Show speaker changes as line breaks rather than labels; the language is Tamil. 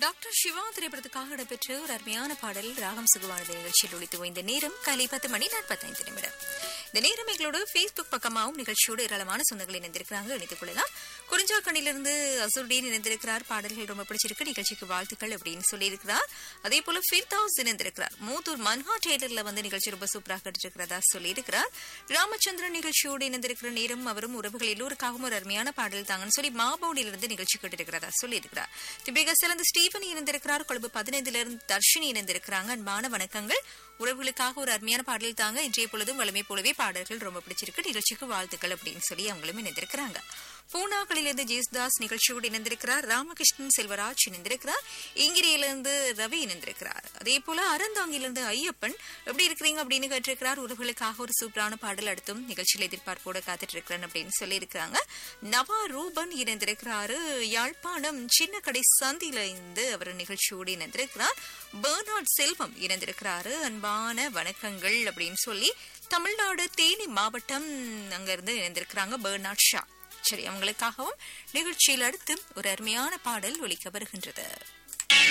டாக்டர் சிவா திரைப்படத்துக்காக இடம்பெற்ற ஒரு அருமையான பாடல் ராகம் சுகுவானது நிகழ்ச்சியில் ஒழித்து இந்த நேரம் காலை பத்து மணி நாற்பத்தைந்து நிமிடம் இந்த நேரம் எங்களோட ஃபேஸ்புக் பக்கமாகவும் நிகழ்ச்சியோடு ஏராளமான சொந்தங்கள் இணைந்திருக்கிறாங்க இணைத்துக் கொள்ளலாம் குறிஞ்சாக்கண்ணிலிருந்து அசுருடீன் இணைந்திருக்கிறார் பாடல்கள் ரொம்ப பிடிச்சிருக்கு நிகழ்ச்சிக்கு வாழ்த்துக்கள் அப்படின்னு சொல்லியிருக்கிறார் அதே போல ஃபிர்தாஸ் இணைந்திருக்கிறார் மூத்தூர் மன்ஹா டெய்லர்ல வந்து நிகழ்ச்சி ரொம்ப சூப்பராக இருக்கிறதா சொல்லியிருக்கிறார் ராமச்சந்திரன் நிகழ்ச்சியோடு இணைந்திருக்கிற நேரம் அவரும் உறவுகள் எல்லோருக்காகவும் ஒரு அருமையான பாடல் தாங்கன்னு சொல்லி மாபவுண்டிலிருந்து நிகழ்ச்சி கேட்டிருக்கிறதா சொல்லியிருக்கிறார் திபிக சிறந்த ஸ்டீபன் இணைந்திருக்கிறார் கொழும்பு பதினைந்திலிருந்து தர்ஷினி இணைந்திருக்கிறாங்க அன்பான வணக்கங்கள் உறவுகளுக்காக ஒரு அருமையான பாடல் தாங்க இன்றைய பொழுதும் வளமை போலவே பாடல்கள் ரொம்ப பிடிச்சிருக்கு நிகழ்ச்சிக்கு வாழ்த்துக்கள் அப்படின்னு சொல்லி அவங்களும் இணைந்திருக்கிறாங்க பூனாக்களிலிருந்து ஜேசுதாஸ் நிகழ்ச்சியோடு இணைந்திருக்கிறார் ராமகிருஷ்ணன் செல்வராஜ் இணைந்திருக்கிறார் இங்கிரியிலிருந்து ரவி இணைந்திருக்கிறார் அதே போல அறந்தாங்கிலிருந்து ஐயப்பன் எப்படி இருக்கிறீங்க அப்படின்னு கேட்டிருக்கிறார் உறவுகளுக்காக ஒரு சூப்பரான பாடல் அடுத்தும் நிகழ்ச்சியில் எதிர்பார்ப்போட காத்துட்டு இருக்கிறேன் அப்படின்னு சொல்லியிருக்கிறாங்க நவா ரூபன் இணைந்திருக்கிறாரு யாழ்ப்பாணம் சின்ன கடை சந்தியில இருந்து அவர் நிகழ்ச்சியோடு இணைந்திருக்கிறார் பெர்னாட் செல்வம் இணைந்திருக்கிறாரு அன்பான வணக்கங்கள் அப்படின்னு சொல்லி தமிழ்நாடு தேனி மாவட்டம் அங்க இருந்து இணைந்திருக்கிறாங்க பெர்னாட் ஷா சரி அவங்களுக்காகவும் நிகழ்ச்சியில் அடுத்து ஒரு அருமையான பாடல் ஒலிக்க வருகின்றது